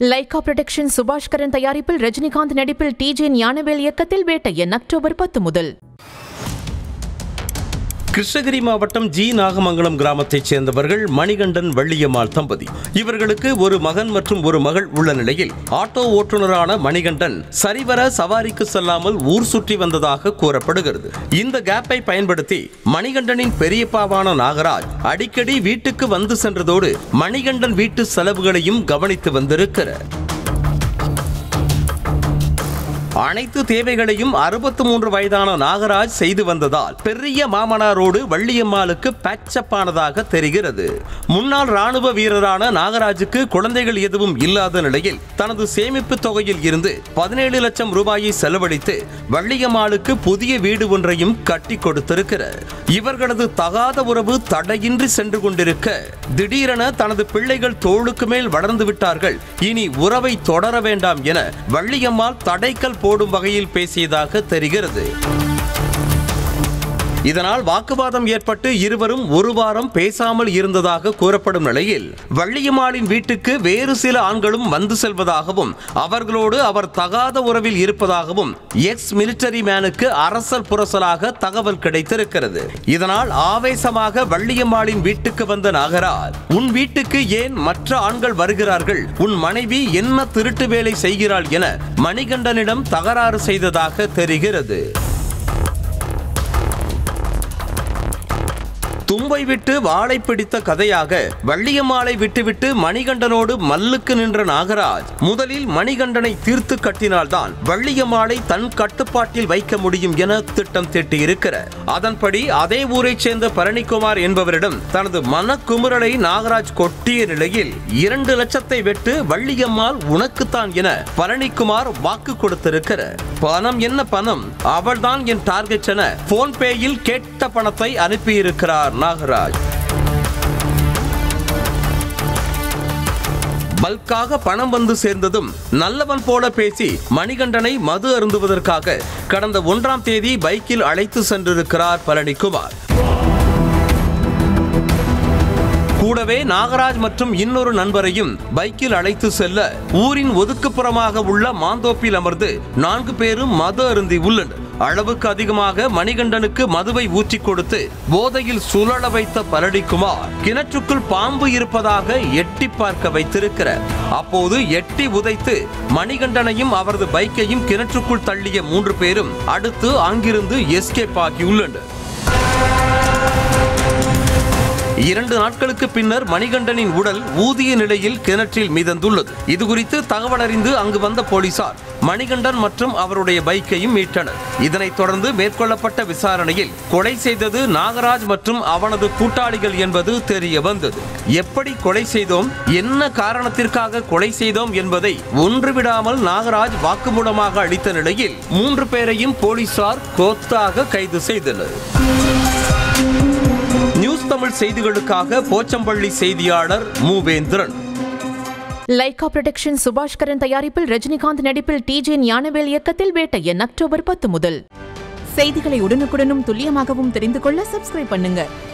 Lyca production Subaskaran தயாரிப்பில் ரஜினிகாந்த் நடிப்பில் DJ Gnanavel இயக்கத்தில் வேட்டையன் அக்டோபர் பத்து முதல் கிருஷ்ணகிரி மாவட்டம் ஜி நாகமங்கலம் கிராமத்தைச் சேர்ந்தவர்கள் மணிகண்டன் வள்ளியம்மாள் தம்பதி இவர்களுக்கு ஒரு மகன் மற்றும் ஒரு மகள் உள்ள நிலையில் ஆட்டோ ஓட்டுநரான மணிகண்டன் சரிவர சவாரிக்கு செல்லாமல் ஊர் சுற்றி வந்ததாக கூறப்படுகிறது இந்த கேப்பை பயன்படுத்தி மணிகண்டனின் பெரியப்பாவான நாகராஜ் அடிக்கடி வீட்டுக்கு வந்து சென்றதோடு மணிகண்டன் வீட்டு செலவுகளையும் கவனித்து வந்திருக்கிறார் அனைத்து தேவைகளையும் அறுபத்து மூன்று வயதான நாகராஜ் செய்து வந்ததால் பெரிய மாமனாரோடு வள்ளியம்மாளுக்கு பேச்சப் ஆனதாக தெரிகிறது முன்னாள் ராணுவ வீரரான நாகராஜுக்கு குழந்தைகள் எதுவும் இல்லாத நிலையில் தனது சேமிப்பு தொகையில் இருந்து பதினேழு லட்சம் ரூபாயை செலவழித்து வள்ளியம்மாளுக்கு புதிய வீடு ஒன்றையும் கட்டி கொடுத்திருக்கிறார் இவர்களது தகாத உறவு தடையின்றி சென்று கொண்டிருக்க திடீரென தனது பிள்ளைகள் தோளுக்கு மேல் வளர்ந்து விட்டார்கள் இனி உறவை தொடர வேண்டாம் என வள்ளியம்மாள் தடைக்கல் போடும் வகையில் பேசியதாக தெரிகிறது இதனால் வாக்குவாதம் ஏற்பட்டு இருவரும் ஒரு வாரம் பேசாமல் இருந்ததாக கூறப்படும் நிலையில் வள்ளியம்மாளின் வீட்டுக்கு வேறு சில ஆண்களும் வந்து செல்வதாகவும் அவர்களோடு அவர் தகாத உறவில் இருப்பதாகவும் எக்ஸ் மிலிட்டரி மேனுக்கு அரசல் புரசலாக தகவல் கிடைத்திருக்கிறது இதனால் ஆவேசமாக வள்ளியம்மாளின் வீட்டுக்கு வந்த நாகராஜ் உன் வீட்டுக்கு ஏன் மற்ற ஆண்கள் வருகிறார்கள் உன் மனைவி என்ன திருட்டு வேலை செய்கிறாள் என மணிகண்டனிடம் தகராறு செய்ததாக தெரிகிறது தும்பை விட்டு வாளை பிடித்த கதையாக வள்ளியம்மாளை விட்டுவிட்டு மணிகண்டனோடு மல்லுக்கு நின்ற நாகராஜ் முதலில் மணிகண்டனை தீர்த்து கட்டினால்தான் வள்ளியம்மாளை தன் கட்டுப்பாட்டில் வைக்க முடியும் என திட்டம் தீட்டியிருக்கிறார் அதன்படி அதே ஊரைச் சேர்ந்த பரணிக்குமார் என்பவரிடம் தனது மனக்குமுறலை நாகராஜ் கொட்டிய நிலையில் இரண்டு லட்சத்தை வெட்டு வள்ளியம்மாள் உனக்குத்தான் என பரணிக்குமார் வாக்கு கொடுத்திருக்கிறார் பணம் என்ன பணம் அவள்தான் என் டார்கெட் என போன்பேயில் கேட்ட பணத்தை அனுப்பியிருக்கிறார் நாகராஜ் பல்காக பணம் வந்து சேர்ந்ததும் நல்லவன் போல பேசி மணிகண்டனை மது அருந்துவதற்காக கடந்த ஒன்றாம் தேதி பைக்கில் அழைத்து சென்றிருக்கிறார் பழனிக்குமார் கூடவே நாகராஜ் மற்றும் இன்னொரு நண்பரையும் பைக்கில் அழைத்து செல்ல ஊரின் ஒதுக்குப்புறமாக உள்ள மாந்தோப்பில் அமர்ந்து நான்கு பேரும் மது அருந்தி உள்ளனர் அளவுக்கு அதிகமாக மணிகண்டனுக்கு மதுவை ஊற்றி கொடுத்து போதையில் சுழல வைத்த பரடிக்குமார் கிணற்றுக்குள் பாம்பு இருப்பதாக எட்டி பார்க்க வைத்திருக்கிறார் அப்போது எட்டி உதைத்து மணிகண்டனையும் அவரது பைக்கையும் கிணற்றுக்குள் தள்ளிய மூன்று பேரும் அடுத்து அங்கிருந்து எஸ்கேப் ஆகியுள்ளனர் இரண்டு நாட்களுக்கு பின்னர் மணிகண்டனின் உடல் ஊதிய நிலையில் கிணற்றில் மிதந்துள்ளது இது குறித்து தகவல் அறிந்து அங்கு வந்த போலீசார் மணிகண்டன் மற்றும் அவருடைய பைக்கையும் மீட்டனர் இதனைத் தொடர்ந்து மேற்கொள்ளப்பட்ட விசாரணையில் கொலை செய்தது நாகராஜ் மற்றும் அவனது கூட்டாளிகள் என்பது தெரிய வந்தது எப்படி கொலை செய்தோம் என்ன காரணத்திற்காக கொலை செய்தோம் என்பதை ஒன்றுவிடாமல் நாகராஜ் வாக்குமூலமாக அளித்த நிலையில் மூன்று பேரையும் போலீசார் கோத்தாக கைது செய்தனர் நியூஸ் தமிழ் செய்திகளுக்காக போச்சம்பள்ளி செய்தியாளர் மூவேந்திரன் லைகா புரொடக்ஷன் சுபாஷ்கரன் தயாரிப்பில் ரஜினிகாந்த் நடிப்பில் டிஜே ஞானவேல் இயக்கத்தில் வேட்டையன் அக்டோபர் பத்து முதல் செய்திகளை உடனுக்குடனும் துல்லியமாகவும் தெரிந்து கொள்ள சப்ஸ்கிரைப் பண்ணுங்க